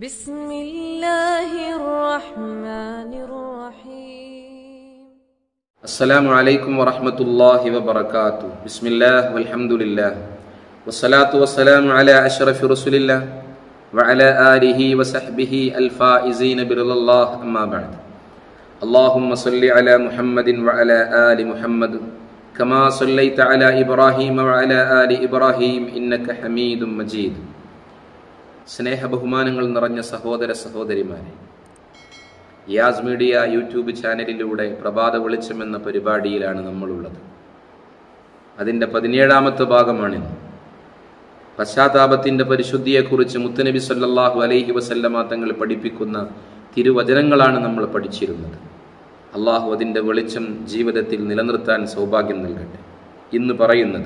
بسم الله الرحمن الرحيم السلام عليكم ورحمة الله وبركاته بسم الله والحمد لله والصلاة والسلام على أشرف رسول الله وعلى آله وصحبه الفائزين برضا الله أما بعد اللهم صل على محمد وعلى آل محمد كما صليت على إبراهيم وعلى آل إبراهيم إنك حميد مجيد സ്നേഹ ബഹുമാനങ്ങൾ നിറഞ്ഞ സഹോദര സഹോദരിമാരെ യാസ് മീഡിയ യൂട്യൂബ് ചാനലിലൂടെ പ്രഭാത വെളിച്ചം എന്ന പരിപാടിയിലാണ് നമ്മളുള്ളത് അതിൻ്റെ പതിനേഴാമത്തെ ഭാഗമാണിന്ന് പശ്ചാത്താപത്തിൻ്റെ പരിശുദ്ധിയെക്കുറിച്ച് മുത്തനബി സല്ലല്ലാഹു അലൈഹി വസല്ലമ തങ്ങൾ പഠിപ്പിക്കുന്ന തിരുവചനങ്ങളാണ് നമ്മൾ പഠിച്ചിരുന്നത് അള്ളാഹു അതിൻ്റെ വെളിച്ചം ജീവിതത്തിൽ നിലനിർത്താൻ സൗഭാഗ്യം നൽകട്ടെ ഇന്ന് പറയുന്നത്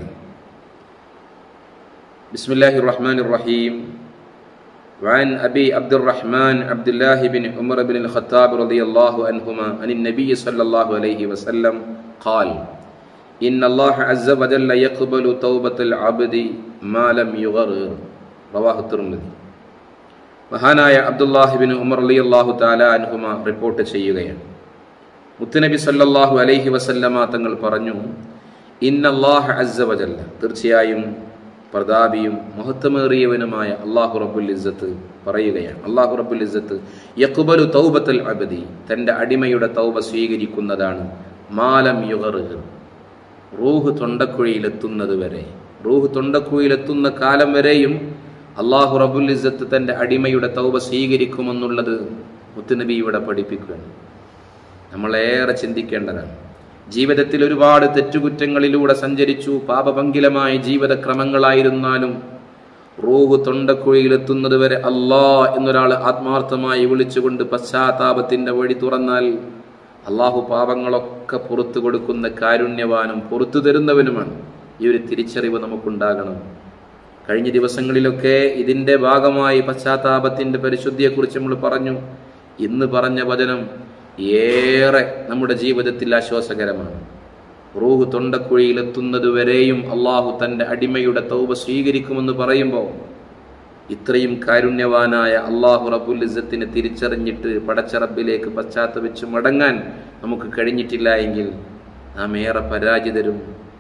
ബിസ്മില്ലാഹി റഹ്മാൻ റഹീം وعن أبي عبد الرحمن عبد الله بن عمر بن الخطاب رضي الله عنهما عن النبي صلى الله عليه وسلم قال إن الله عز وجل يقبل توبة العبد ما لم يغرر رواه الترمذي മഹാനായ അബ്ദുല്ലാഹിബിൻ ഉമർ അലി അള്ളാഹു താല അൻഹുമ റിപ്പോർട്ട് ചെയ്യുകയാണ് മുത്തുനബി സല്ലല്ലാഹു അലൈഹി വസല്ലമ തങ്ങൾ പറഞ്ഞു ഇന്നല്ലാഹ് അസ്സ വജല്ല തീർച്ചയായും പ്രതാപിയും മഹത്വമേറിയവനുമായ അള്ളാഹു റബ്ബുൽ ഇസ്സത്ത് പറയുകയാണ് അള്ളാഹു റബ്ബുൽ ഇസ്സത്ത് യഖ്ബലു തൗബത്തുൽ അബദി തൻ്റെ അടിമയുടെ തൗബ സ്വീകരിക്കുന്നതാണ് മാലം യുഗറുഹ് റൂഹ് തൊണ്ടക്കുഴിയിലെത്തുന്നത് വരെ റൂഹ് തൊണ്ടക്കുഴിയിലെത്തുന്ന കാലം വരെയും അള്ളാഹു റബ്ബുൽ ഇസ്സത്ത് തൻ്റെ അടിമയുടെ തൗബ സ്വീകരിക്കുമെന്നുള്ളത് മുത്തുനബി ഇവിടെ പഠിപ്പിക്കുകയാണ് നമ്മളേറെ ചിന്തിക്കേണ്ടതാണ് ജീവിതത്തിൽ ഒരുപാട് തെറ്റുകുറ്റങ്ങളിലൂടെ സഞ്ചരിച്ചു പാപപങ്കിലമായ ജീവിതക്രമങ്ങളായിരുന്നാലും റൂഹ് തൊണ്ടക്കുഴിയിലെത്തുന്നത് വരെ അല്ലാ എന്നൊരാൾ ആത്മാർത്ഥമായി വിളിച്ചുകൊണ്ട് പശ്ചാത്താപത്തിന്റെ വഴി തുറന്നാൽ അള്ളാഹു പാപങ്ങളൊക്കെ പുറത്തു കൊടുക്കുന്ന കാരുണ്യവാനും പുറത്തു തരുന്നവനുമാണ് ഈ ഒരു തിരിച്ചറിവ് നമുക്കുണ്ടാകണം കഴിഞ്ഞ ദിവസങ്ങളിലൊക്കെ ഇതിന്റെ ഭാഗമായി പശ്ചാത്താപത്തിന്റെ പരിശുദ്ധിയെക്കുറിച്ച് നമ്മൾ പറഞ്ഞു ഇന്ന് പറഞ്ഞ വചനം ഏറെ നമ്മുടെ ജീവിതത്തിൽ ആശ്വാസകരമാണ് റൂഹ് തൊണ്ടക്കുഴിയിലെത്തുന്നതുവരെയും അള്ളാഹു തൻ്റെ അടിമയുടെ തൗബ സ്വീകരിക്കുമെന്ന് പറയുമ്പോൾ ഇത്രയും കാരുണ്യവാനായ അള്ളാഹു റബുൽ ഇസത്തിനെ തിരിച്ചറിഞ്ഞിട്ട് പടച്ചറബിലേക്ക് പശ്ചാത്തപിച്ച് മടങ്ങാൻ നമുക്ക് കഴിഞ്ഞിട്ടില്ല എങ്കിൽ നാം ഏറെ പരാജിതരും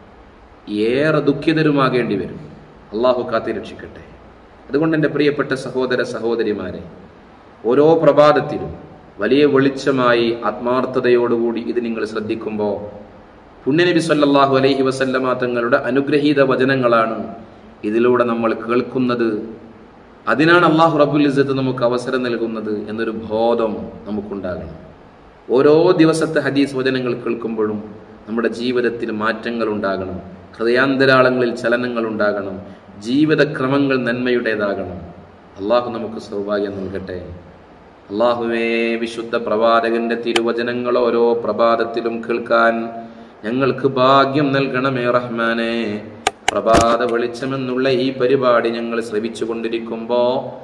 ഏറെ ദുഃഖിതരുമാകേണ്ടി വരും അള്ളാഹു കാത്തിരക്ഷിക്കട്ടെ അതുകൊണ്ട് എൻ്റെ പ്രിയപ്പെട്ട സഹോദര സഹോദരിമാരെ ഓരോ പ്രഭാതത്തിലും വലിയ വെളിച്ചമായി ആത്മാർത്ഥതയോടുകൂടി ഇത് നിങ്ങൾ ശ്രദ്ധിക്കുമ്പോൾ പുണ്യനബി സല്ലല്ലാഹു അലൈഹി വസല്ലമ തങ്ങളുടെ അനുഗ്രഹീത വചനങ്ങളാണ് ഇതിലൂടെ നമ്മൾ കേൾക്കുന്നത് അതിനാണ് അള്ളാഹു റബുൽ ഇസത്ത് നമുക്ക് അവസരം നൽകുന്നത് എന്നൊരു ബോധം നമുക്കുണ്ടാകണം ഓരോ ദിവസത്തെ ഹദീസ് വചനങ്ങൾ കേൾക്കുമ്പോഴും നമ്മുടെ ജീവിതത്തിൽ മാറ്റങ്ങൾ ഉണ്ടാകണം ഹൃദയാന്തരാളങ്ങളിൽ ചലനങ്ങൾ ഉണ്ടാകണം ജീവിതക്രമങ്ങൾ നന്മയുടേതാകണം അള്ളാഹു നമുക്ക് സൗഭാഗ്യം നൽകട്ടെ അള്ളാഹുവേ വിശുദ്ധ പ്രവാചകന്റെ തിരുവചനങ്ങൾ ഓരോ പ്രഭാതത്തിലും കേൾക്കാൻ ഞങ്ങൾക്ക് ഭാഗ്യം നൽകണമേ റഹ്മാനെ പ്രഭാത വെളിച്ചമെന്നുള്ള ഈ പരിപാടി ഞങ്ങൾ ശ്രവിച്ചു കൊണ്ടിരിക്കുമ്പോ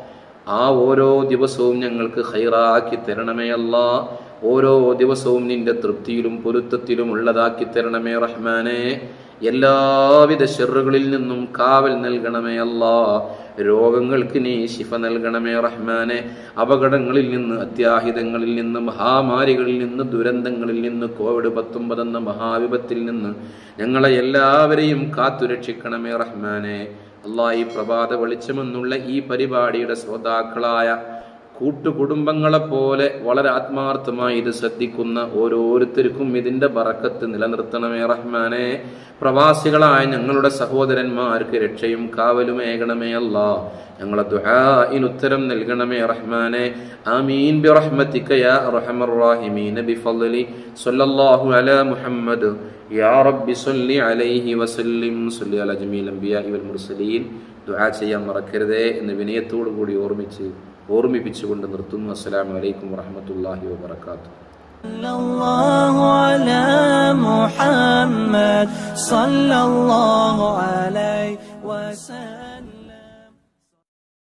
ആ ഓരോ ദിവസവും ഞങ്ങൾക്ക് ഹൈറാക്കി തരണമേ അല്ല ഓരോ ദിവസവും നിന്റെ തൃപ്തിയിലും പൊരുത്തത്തിലും ഉള്ളതാക്കി തരണമേ റഹ്മാനെ എല്ലാവിധ ഷെറുകളിൽ നിന്നും കാവൽ നൽകണമേ അല്ലാ രോഗങ്ങൾക്ക് നീ ശിഫ നൽകണമേ റഹ്മാനെ അപകടങ്ങളിൽ നിന്ന് അത്യാഹിതങ്ങളിൽ നിന്ന് മഹാമാരികളിൽ നിന്ന് ദുരന്തങ്ങളിൽ നിന്ന് കോവിഡ് പത്തൊമ്പത് എന്ന മഹാവിപത്തിൽ നിന്ന് ഞങ്ങളെ എല്ലാവരെയും കാത്തുരക്ഷിക്കണമേ റഹ്മാനെ അല്ലാ ഈ പ്രഭാത വെളിച്ചമെന്നുള്ള ഈ പരിപാടിയുടെ ശ്രോതാക്കളായ കൂട്ടുകുടുംബങ്ങളെ പോലെ വളരെ ആത്മാർത്ഥമായി ഇത് ശ്രദ്ധിക്കുന്ന ഓരോരുത്തർക്കും ഇതിന്റെ ബറക്കത്ത് നിലനിർത്തണമേ റഹ്മാനെ പ്രവാസികളായ ഞങ്ങളുടെ സഹോദരന്മാർക്ക് രക്ഷയും കാവലും ഏകണമേ അല്ല ഞങ്ങളെ ദുആഇന് ഉത്തരം നൽകണമേ റഹ്മാനെ ആമീൻ ബിറഹ്മതിക യാ അർഹമർ റഹീമീൻ ബിഫളലി സ്വല്ലല്ലാഹു അലാ മുഹമ്മദ് യാ റബ്ബി സ്വല്ലി അലൈഹി വസല്ലിം സ്വല്ലി അലാ ജമീൽ അംബിയാഇ വൽ മുർസലീൻ ദുആ ചെയ്യാൻ മറക്കരുതേ എന്ന് വിനയത്തോടു കൂടി ഓർമ്മിച്ച് ഓർമ്മിപ്പിച്ചുകൊണ്ട് നിർത്തുന്നു അസ്സലാമു അലൈക്കും വറഹ്മത്തുള്ളാഹി വബറകാതുഹു صلى الله على محمد صلى الله عليه